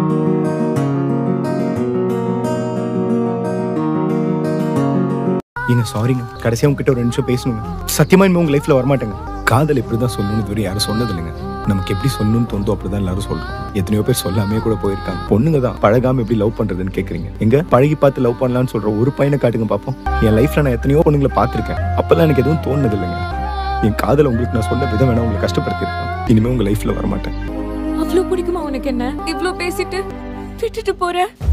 ஏங்க சாரிங்க கடைசியா உங்ககிட்ட ஒரு நிமிஷம் பேசணுங்க சத்தியமா இனிமே உங்க லைஃப்ல வரமாட்டேங்க காதல் இப்படிதான் சொல்லணும்னு இதுவரை யாரும் சொன்னது இல்லைங்க நமக்கு எப்படி சொல்லணும்னு தோணுதோ அப்படிதான் எல்லாரும் சொல்றோம் எத்தனையோ பேர் சொல்லாமே கூட போயிருக்காங்க பொண்ணுங்க தான் பழகாம எப்படி லவ் பண்றதுன்னு கேக்குறீங்க எங்க பழகி பார்த்து லவ் பண்ணலாம்னு சொல்ற ஒரு பையனை காட்டுங்க பாப்போம் என் லைஃப்ல நான் எத்தனையோ பொண்ணுங்களை பார்த்திருக்கேன் அப்பெல்லாம் எனக்கு எதுவும் தோணுது இல்லைங்க என் காதல உங்களுக்கு நான் சொன்ன விதம் வேணா உங்களை கஷ்டப்படுத்திருக்கேன் இனிமே உங்க லைஃப்ல வரமாட்டேன் அவ்வளவு பிடிக்குமா உனக்கு என்ன இவ்ளோ பேசிட்டு விட்டுட்டு போற